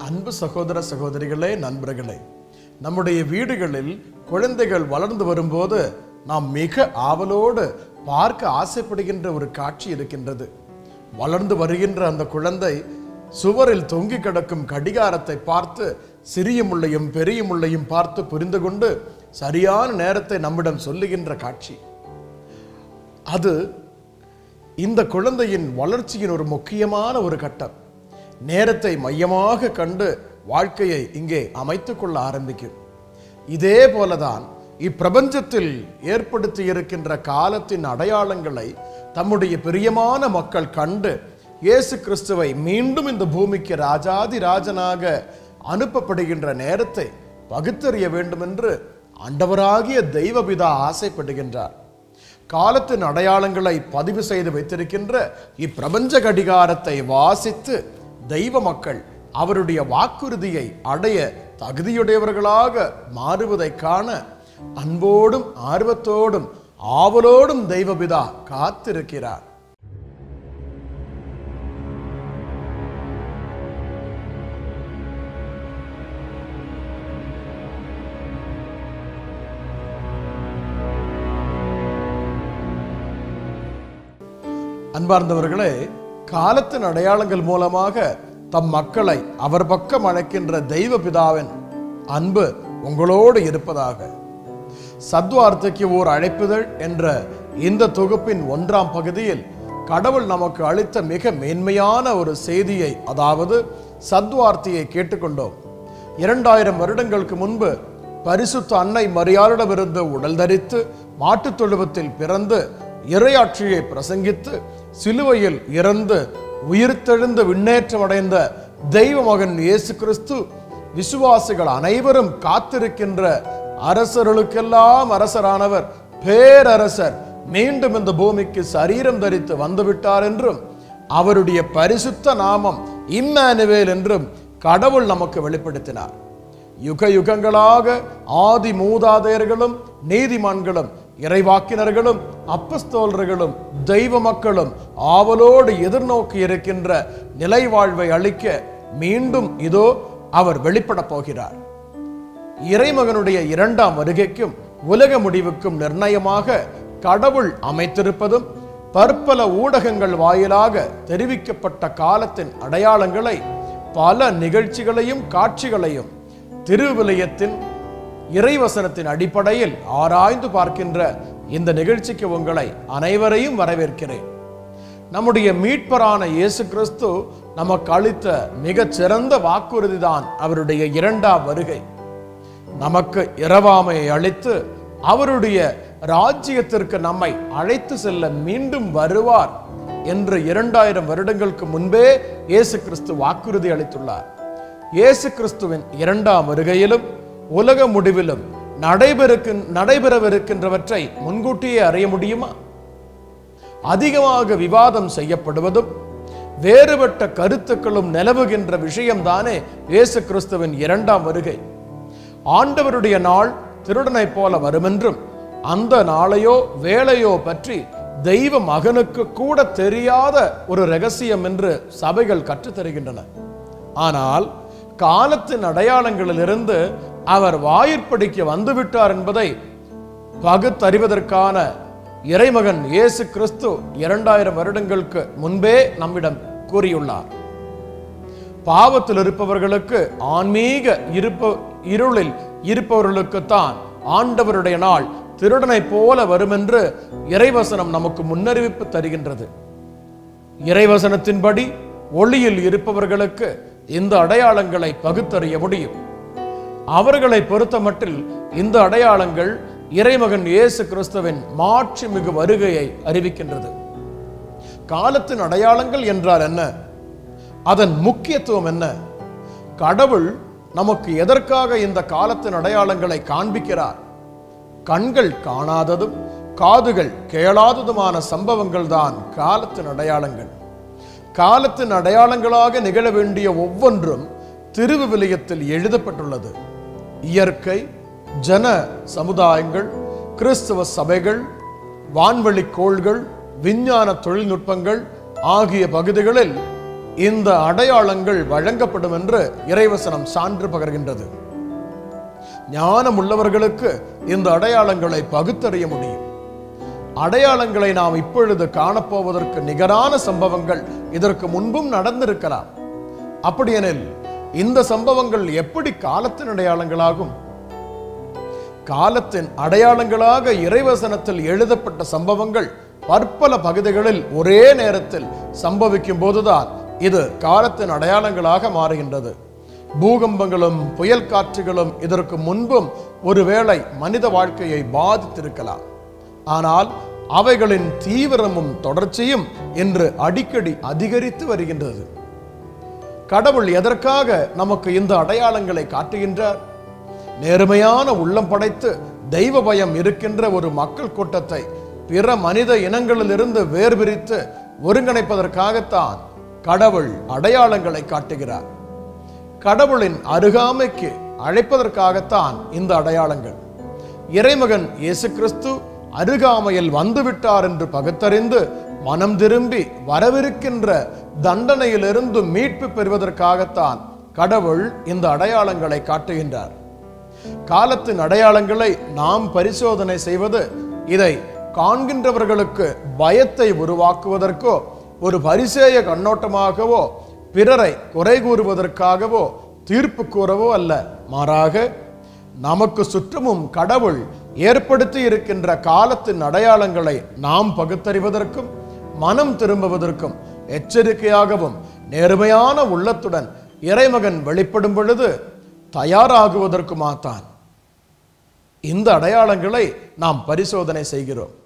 அன்பு சகோதர சகோதரிகளே நண்பர்களே நம்முடைய வீடுகளில் குழந்தைகள் வளர்ந்து வரும்போது நாம் மிக ஆவலோடு பார்க்க ஆசைப்படுகின்ற ஒரு காட்சி இருக்கின்றது வளர்ந்து வருகின்ற அந்த குழந்தை சுவரில் தொங்கி கிடக்கும் கடிகாரத்தை பார்த்து சிறிய முள்ளையும் பெரிய முள்ளையும் பார்த்து புரிந்து கொண்டு சரியான நேரத்தை நம்மிடம் சொல்லுகின்ற காட்சி அது இந்த குழந்தையின் வளர்ச்சியின் ஒரு முக்கியமான ஒரு கட்டம் நேரத்தை மையமாக கண்டு வாழ்க்கையை இங்கே அமைத்துக் கொள்ள ஆரம்பிக்கும் இதே போலதான் இப்பிரபஞ்சத்தில் ஏற்படுத்தி இருக்கின்ற காலத்தின் அடையாளங்களை தம்முடைய பிரியமான மக்கள் கண்டு இயேசு கிறிஸ்துவை மீண்டும் இந்த பூமிக்கு ராஜாதி ராஜனாக அனுப்பப்படுகின்ற நேரத்தை பகுத்தறிய வேண்டும் என்று ஆண்டவராகிய தெய்வபிதா ஆசைப்படுகின்றார் காலத்தின் அடையாளங்களை பதிவு செய்து வைத்திருக்கின்ற இப்பிரபஞ்ச கடிகாரத்தை வாசித்து தெய்வ மக்கள் அவருடைய வாக்குறுதியை அடைய தகுதியுடையவர்களாக மாறுவதை காண அன்போடும் ஆர்வத்தோடும் ஆவலோடும் தெய்வபிதா காத்திருக்கிறார் அன்பார்ந்தவர்களே காலத்தின் அடையாளங்கள் மூலமாக தம் மக்களை அவர் பக்கம் அழைக்கின்ற தெய்வ பிதாவின் அன்பு உங்களோடு இருப்பதாக சத்வார்த்தைக்கு ஓர் அழைப்புதல் என்ற இந்த தொகுப்பின் ஒன்றாம் பகுதியில் கடவுள் நமக்கு அளித்த மிக மேன்மையான ஒரு செய்தியை அதாவது சத்வார்த்தையை கேட்டுக்கொண்டோம் இரண்டாயிரம் வருடங்களுக்கு முன்பு பரிசுத்த அன்னை மரியாளிடமிருந்து உடல் தரித்து மாட்டுத் தொழுவத்தில் பிறந்து இறையாட்சியை பிரசங்கித்து சிலுவையில் இறந்து உயிர்த்தெழுந்து விண்ணேற்றமடைந்த தெய்வ மகன் இயேசு கிறிஸ்து விசுவாசிகள் அனைவரும் காத்திருக்கின்ற அரசர்களுக்கெல்லாம் அரசரானவர் பேரரசர் மீண்டும் இந்த பூமிக்கு சரீரம் தரித்து வந்துவிட்டார் என்றும் அவருடைய பரிசுத்த நாமம் இம்மானுவேல் என்றும் கடவுள் நமக்கு வெளிப்படுத்தினார் யுக யுகங்களாக ஆதி மூதாதையர்களும் நீதிமான்களும் இறைவாக்கினர்களும் அப்பஸ்தோலர்களும் தெய்வ மக்களும் ஆவலோடு எதிர்நோக்கி இருக்கின்ற நிலை வாழ்வை அளிக்க மீண்டும் இதோ அவர் வெளிப்படப் போகிறார் இறைமகனுடைய இரண்டாம் வருகைக்கும் உலக முடிவுக்கும் நிர்ணயமாக கடவுள் அமைத்திருப்பதும் பற்பல ஊடகங்கள் வாயிலாக தெரிவிக்கப்பட்ட காலத்தின் அடையாளங்களை பல நிகழ்ச்சிகளையும் காட்சிகளையும் திருவிலையத்தின் இறைவசனத்தின் அடிப்படையில் ஆராய்ந்து பார்க்கின்ற இந்த நிகழ்ச்சிக்கு உங்களை அனைவரையும் வரவேற்கிறேன் நம்முடைய மீட்பரான இயேசு கிறிஸ்து நமக்கு அளித்த மிகச் சிறந்த வாக்குறுதிதான் அவருடைய இரண்டாம் வருகை நமக்கு இரவாமையை அளித்து அவருடைய ராஜ்யத்திற்கு நம்மை அழைத்து செல்ல மீண்டும் வருவார் என்று இரண்டாயிரம் வருடங்களுக்கு முன்பே இயேசு கிறிஸ்து வாக்குறுதி அளித்துள்ளார் இயேசு கிறிஸ்துவின் இரண்டாம் வருகையிலும் உலக முடிவிலும் நடைபெறுக்கு நடைபெறவிருக்கின்றவற்றை முன்கூட்டியே அறிய முடியுமா அதிகமாக விவாதம் செய்யப்படுவதும் வேறுபட்ட கருத்துக்களும் நிலவுகின்ற விஷயம்தானே இயேசு கிறிஸ்துவின் இரண்டாம் வருகை ஆண்டவருடைய நாள் திருடனைப் போல வருமென்றும் அந்த நாளையோ வேளையோ பற்றி தெய்வ மகனுக்கு கூட தெரியாத ஒரு ரகசியம் என்று சபைகள் கற்றுத்தருகின்றன ஆனால் காலத்தின் அடையாளங்களிலிருந்து அவர் வாயிற்படிக்கு வந்துவிட்டார் என்பதை பகுத்தறிவதற்கான இறைமகன் இயேசு கிறிஸ்து இரண்டாயிரம் வருடங்களுக்கு முன்பே நம்மிடம் கூறியுள்ளார் பாவத்தில் இருப்பவர்களுக்கு ஆன்மீக இருப்ப இருளில் இருப்பவர்களுக்குத்தான் ஆண்டவருடைய நாள் திருடனைப் போல வருமென்று இறைவசனம் நமக்கு முன்னறிவிப்பு தருகின்றது இறைவசனத்தின்படி ஒளியில் இருப்பவர்களுக்கு இந்த அடையாளங்களை பகுத்தறிய முடியும் அவர்களை பொறுத்தமட்டில் இந்த அடையாளங்கள் இறைமகன் இயேசு கிறிஸ்துவின் மாட்சி மிகு வருகையை அறிவிக்கின்றது காலத்தின் அடையாளங்கள் என்றால் என்ன அதன் முக்கியத்துவம் என்ன கடவுள் நமக்கு எதற்காக இந்த காலத்தின் அடையாளங்களை காண்பிக்கிறார் கண்கள் காணாததும் காதுகள் கேளாததுமான சம்பவங்கள் தான் காலத்தின் அடையாளங்கள் காலத்தின் அடையாளங்களாக நிகழ வேண்டிய ஒவ்வொன்றும் திருவிவிலியத்தில் எழுதப்பட்டுள்ளது இயற்கை ஜன சமுதாயங்கள் கிறிஸ்தவ சபைகள் வான்வெளி கோள்கள் விஞ்ஞான தொழில்நுட்பங்கள் ஆகிய பகுதிகளில் இந்த அடையாளங்கள் வழங்கப்படும் என்று இறைவசனம் சான்று பகர்கின்றது ஞானம் உள்ளவர்களுக்கு இந்த அடையாளங்களை பகுத்தறிய முடியும் அடையாளங்களை நாம் இப்பொழுது காணப்போவதற்கு நிகரான சம்பவங்கள் இதற்கு முன்பும் நடந்திருக்கலாம் அப்படியெனில் இந்த சம்பவங்கள் எப்படி காலத்தின் அடையாளங்களாகும் காலத்தின் அடையாளங்களாக இறைவசனத்தில் எழுதப்பட்ட சம்பவங்கள் பற்பல பகுதிகளில் ஒரே நேரத்தில் சம்பவிக்கும் போதுதான் இது காலத்தின் அடையாளங்களாக மாறுகின்றது பூகம்பங்களும் புயல் காற்றுகளும் இதற்கு முன்பும் ஒருவேளை மனித வாழ்க்கையை பாதித்திருக்கலாம் ஆனால் அவைகளின் தீவிரமும் தொடர்ச்சியும் இன்று அடிக்கடி அதிகரித்து வருகின்றது கடவுள் எதற்காக நமக்கு இந்த அடையாளங்களை காட்டுகின்றார் நேர்மையான உள்ளம் படைத்து தெய்வ பயம் இருக்கின்ற ஒரு மக்கள் கூட்டத்தை பிற மனித இனங்களிலிருந்து வேர்பிரித்து ஒருங்கிணைப்பதற்காகத்தான் கடவுள் அடையாளங்களை காட்டுகிறார் கடவுளின் அருகாமைக்கு அழைப்பதற்காகத்தான் இந்த அடையாளங்கள் இறைமகன் இயேசு கிறிஸ்து அருகாமையில் வந்துவிட்டார் என்று பகுத்தறிந்து மனம் திரும்பி வரவிருக்கின்ற தண்டனையிலிருந்து மீட்பு பெறுவதற்காகத்தான் கடவுள் இந்த அடையாளங்களை காட்டுகின்றார் காலத்தின் அடையாளங்களை நாம் பரிசோதனை செய்வது இதை காண்கின்றவர்களுக்கு பயத்தை உருவாக்குவதற்கோ ஒரு பரிசேய கண்ணோட்டமாகவோ பிறரை குறை கூறுவதற்காகவோ தீர்ப்பு கூறவோ அல்ல மாறாக நமக்கு சுற்றமும் கடவுள் ஏற்படுத்தி இருக்கின்ற காலத்தின் அடையாளங்களை நாம் பகுத்தறிவதற்கும் மனம் திரும்புவதற்கும் எச்சரிக்கையாகவும் நேர்மையான உள்ளத்துடன் இறைமகன் வெளிப்படும் பொழுது தயாராகுவதற்குமாத்தான் இந்த அடையாளங்களை நாம் பரிசோதனை செய்கிறோம்